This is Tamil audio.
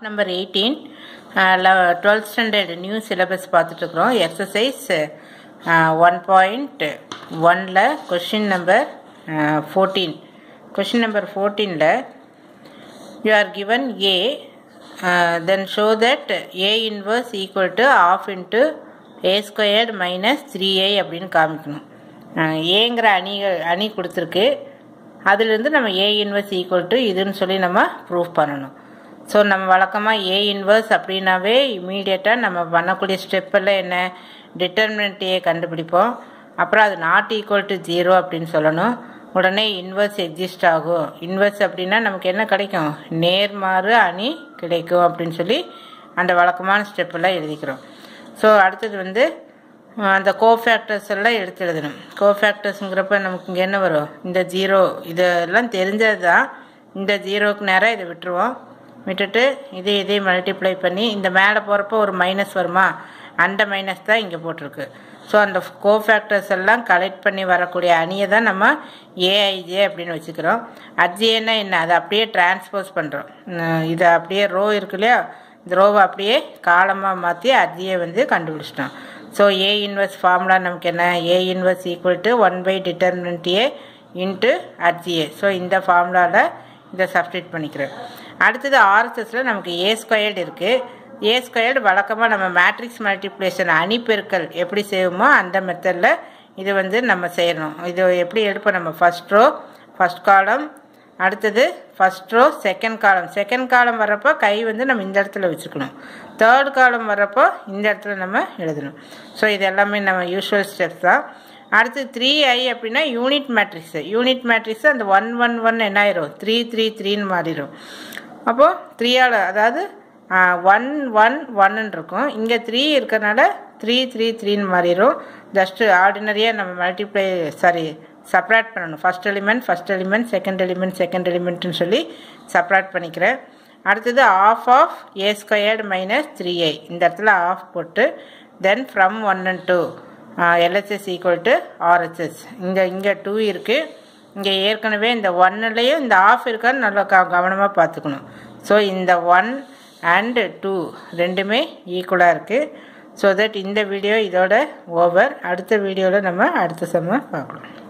number eighteen twelfth standard new syllabus பார்த்துட்ருக்குறோம் எக்ஸசைஸ் ஒன் பாயிண்ட் ஒனில் question number fourteen question number ஃபோர்டீனில் you are given A uh, then show that A inverse equal to half into A squared minus 3A அப்படின்னு காமிக்கணும் ஏங்கிற அணி அணி கொடுத்துருக்கு அதுலேருந்து நம்ம ஏ இன்வர்ஸ் ஈக்குவல் டு இதுன்னு சொல்லி நம்ம ப்ரூஃப் பண்ணணும் ஸோ நம்ம வழக்கமாக ஏ இன்வர்ஸ் அப்படின்னாவே இமீடியட்டாக நம்ம பண்ணக்கூடிய ஸ்டெப்பெல்லாம் என்ன டிட்டர்மினன்ட் ஏ கண்டுபிடிப்போம் அப்புறம் அது நாட் ஈக்குவல் டு ஜீரோ அப்படின்னு சொல்லணும் உடனே இன்வர்ஸ் எக்ஸிஸ்ட் ஆகும் இன்வர்ஸ் அப்படின்னா நமக்கு என்ன கிடைக்கும் நேர்மாறு அணி கிடைக்கும் அப்படின்னு சொல்லி அந்த வழக்கமான ஸ்டெப்பெல்லாம் எழுதிக்கிறோம் ஸோ அடுத்தது வந்து அந்த கோஃபேக்டர்ஸ் எல்லாம் எடுத்து எழுதணும் கோஃபேக்டர்ஸுங்கிறப்ப நமக்கு இங்கே என்ன வரும் இந்த ஜீரோ இதெல்லாம் தெரிஞ்சது தான் இந்த ஜீரோவுக்கு நேராக இதை விட்டுருவோம் விட்டுட்டு இதே இதே மல்டிப்ளை பண்ணி இந்த மேலே போகிறப்போ ஒரு மைனஸ் வருமா அந்த மைனஸ் தான் இங்கே போட்டிருக்கு ஸோ அந்த கோஃபேக்டர்ஸ் எல்லாம் கலெக்ட் பண்ணி வரக்கூடிய அணியை தான் நம்ம ஏஐஜே அப்படின்னு வச்சுக்கிறோம் அஜேன்னா என்ன அதை அப்படியே டிரான்ஸ்போஸ் பண்ணுறோம் இதை அப்படியே ரோ இருக்கு இல்லையா இந்த ரோவை அப்படியே காலமாக மாற்றி அஜியை வந்து கண்டுபிடிச்சிட்டோம் ஸோ ஏ இன்வெர்ஸ் ஃபார்முலா நமக்கு என்ன A inverse equal to one by determinant A into அர்ஜிஏ ஸோ இந்த ஃபார்முலாவில் இதை சப்ஸ்டியூட் பண்ணிக்கிறேன் அடுத்தது ஆர்எஸ்எஸில் நமக்கு ஏ ஸ்கொயர்டு இருக்குது ஏ ஸ்கொயர்டு வழக்கமாக நம்ம மேட்ரிக்ஸ் மல்டிப்ளேஷன் அணிப்பெருக்கல் எப்படி செய்வோமோ அந்த மெத்தடில் இது வந்து நம்ம செய்யணும் இது எப்படி எடுப்போம் நம்ம ஃபஸ்ட் ரோ ஃபஸ்ட் காலம் அடுத்தது first row second column second column வர்றப்போ கை வந்து நம்ம இந்த இடத்துல வச்சுக்கணும் தேர்ட் காலம் வர்றப்போ இந்த இடத்துல நம்ம எழுதணும் ஸோ இது எல்லாமே நம்ம யூஸ்வல் ஸ்டெப்ஸ் தான் அடுத்து த்ரீ ஐ அப்படின்னா யூனிட் மேட்ரிக்ஸு யூனிட் மேட்ரிக்ஸு அந்த ஒன் ஒன் ஒன் என்ன ஆயிரும் த்ரீ த்ரீ த்ரீன்னு மாறிடும் அப்போது த்ரீயால் அதாவது ஒன் ஒன் ஒன்னு இருக்கும் இங்கே த்ரீ இருக்கிறனால த்ரீ த்ரீ த்ரீன்னு மாறிடும் ஜஸ்ட்டு ஆர்டினரியாக நம்ம மல்டிப்ளை சாரி செப்ரேட் பண்ணணும் first element first element second element second எலிமெண்ட்னு சொல்லி செப்ரேட் பண்ணிக்கிறேன் அடுத்தது half of A squared minus three I இந்த இடத்துல ஆஃப் போட்டு then from one and two LHS equal to RHS இங்கே இங்கே டூ இருக்குது இங்கே ஏற்கனவே இந்த ஒன்னுலேயும் இந்த ஆஃப் இருக்கான்னு நல்லா க கவனமாக பார்த்துக்கணும் ஸோ இந்த ஒன் அண்டு டூ ரெண்டுமே ஈக்குவலாக இருக்குது ஸோ தட் இந்த வீடியோ இதோட ஓவர் அடுத்த வீடியோவில் நம்ம அடுத்த செம்ம பார்க்கலாம்